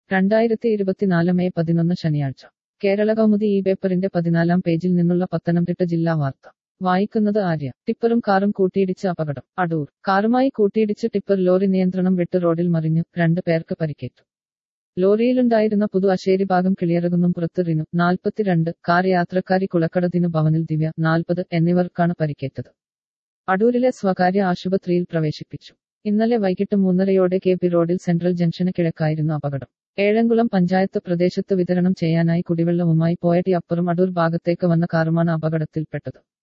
രണ്ടായിരത്തി ഇരുപത്തിനാല് മെയ് പതിനൊന്ന് ശനിയാഴ്ച കേരള കൗമുദി ഈ പേപ്പറിന്റെ പതിനാലാം പേജിൽ നിന്നുള്ള പത്തനംതിട്ട ജില്ലാ വാർത്ത വായിക്കുന്നത് ആര്യ ടിപ്പറും കാറും കൂട്ടിയിടിച്ച് അപകടം അടൂർ കാറുമായി കൂട്ടിയിടിച്ച് ടിപ്പർ ലോറി നിയന്ത്രണം വിട്ട് റോഡിൽ മറിഞ്ഞു രണ്ട് പേർക്ക് പരിക്കേറ്റു ലോറിയിലുണ്ടായിരുന്ന പുതു അശ്ശേരി ഭാഗം കിളിയറകുന്നും പുറത്ത് റിനു നാൽപ്പത്തിരണ്ട് കാർ യാത്രക്കാരി കുളക്കടതിനു ഭവനിൽ ദിവ്യ നാൽപ്പത് എന്നിവർക്കാണ് പരിക്കേറ്റത് അടൂരിലെ സ്വകാര്യ ആശുപത്രിയിൽ പ്രവേശിപ്പിച്ചു ഇന്നലെ വൈകിട്ട് മൂന്നരയോടെ കെ പി റോഡിൽ സെൻട്രൽ ജംഗ്ഷന് കിഴക്കായിരുന്നു അപകടം ഏഴംകുളം പഞ്ചായത്ത് പ്രദേശത്ത് വിതരണം ചെയ്യാനായി കുടിവെള്ളവുമായി പോയ ടി അപ്പുറം അടൂർ ഭാഗത്തേക്ക് വന്ന കാറുമാണ് അപകടത്തിൽപ്പെട്ടത്